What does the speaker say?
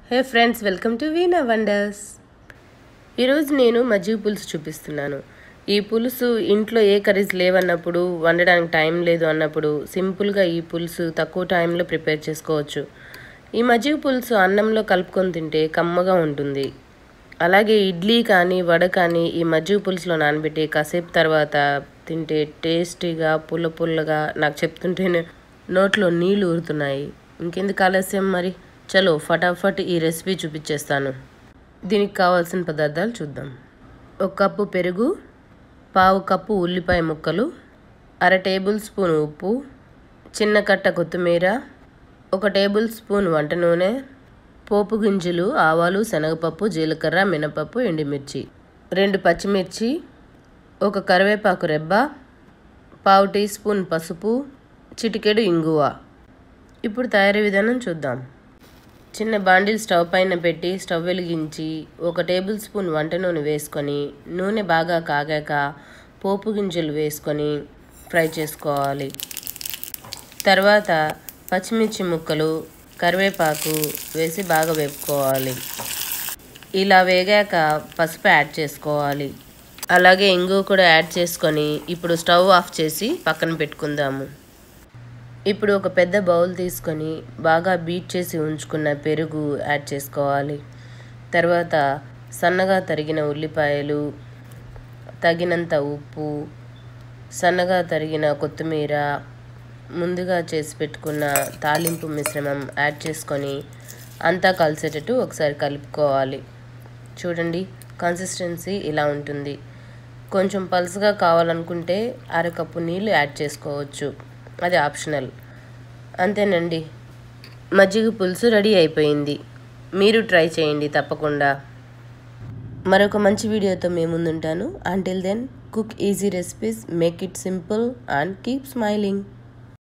hey friends welcome to Veena wonders ఈరోజు నేను మజ్జిగ పులుసు చూపిస్తున్నాను ఈ పులుసు ఇంట్లో ఏ కర్రీస్ లేవన్నప్పుడు వండడానికి టైం లేదు అన్నప్పుడు సింపుల్గా ఈ పులుసు తక్కువ టైంలో ప్రిపేర్ చేసుకోవచ్చు ఈ మజ్జిగ పులుసు అన్నంలో కలుపుకొని తింటే కమ్మగా ఉంటుంది అలాగే ఇడ్లీ కానీ వడ కానీ ఈ మజ్జిగ పులుసులో నానబెట్టి కాసేపు తర్వాత తింటే టేస్టీగా పుల్ల పుల్లగా నాకు చెప్తుంటేనే నోట్లో నీళ్లు ఊరుతున్నాయి ఇంకెందుకు ఆలస్యం మరి చలో ఫటాఫట్ ఈ రెసిపీ చూపించేస్తాను దీనికి కావాల్సిన పదార్థాలు చూద్దాం ఒక కప్పు పెరుగు పావు కప్పు ఉల్లిపాయ ముక్కలు అర టేబుల్ స్పూన్ ఉప్పు చిన్న కట్ట కొత్తిమీర ఒక టేబుల్ స్పూన్ వంట నూనె పోపు గింజలు ఆవాలు శనగపప్పు జీలకర్ర మినపప్పు ఎండుమిర్చి రెండు పచ్చిమిర్చి ఒక కరివేపాకు రెబ్బ పావు టీ స్పూన్ పసుపు చిటికెడు ఇంగువ ఇప్పుడు తయారీ విధానం చూద్దాం చిన్న బాండిల్ స్టవ్ పైన పెట్టి స్టవ్ వెలిగించి ఒక టేబుల్ స్పూన్ వంట నూనె వేసుకొని నూనె బాగా కాగాక పోపు గింజలు వేసుకొని ఫ్రై చేసుకోవాలి తర్వాత పచ్చిమిర్చి ముక్కలు కరివేపాకు వేసి బాగా వేపుకోవాలి ఇలా వేగాక పసుపు యాడ్ చేసుకోవాలి అలాగే ఇంగు కూడా యాడ్ చేసుకొని ఇప్పుడు స్టవ్ ఆఫ్ చేసి పక్కన పెట్టుకుందాము ఇప్పుడు ఒక పెద్ద బౌల్ తీసుకొని బాగా బీట్ చేసి ఉంచుకున్న పెరుగు యాడ్ చేసుకోవాలి తర్వాత సన్నగా తరిగిన ఉల్లిపాయలు తగినంత ఉప్పు సన్నగా తరిగిన కొత్తిమీర ముందుగా చేసి పెట్టుకున్న తాలింపు మిశ్రమం యాడ్ చేసుకొని అంతా కలిసేటట్టు ఒకసారి కలుపుకోవాలి చూడండి కన్సిస్టెన్సీ ఇలా ఉంటుంది కొంచెం పలుసుగా కావాలనుకుంటే అరకప్పు నీళ్ళు యాడ్ చేసుకోవచ్చు అది ఆప్షనల్ అంతేనండి మజ్జిగ పులుసు రెడీ అయిపోయింది మీరు ట్రై చేయండి తప్పకుండా మరొక మంచి వీడియోతో మేము ముందుంటాను until then cook easy recipes make it simple and keep smiling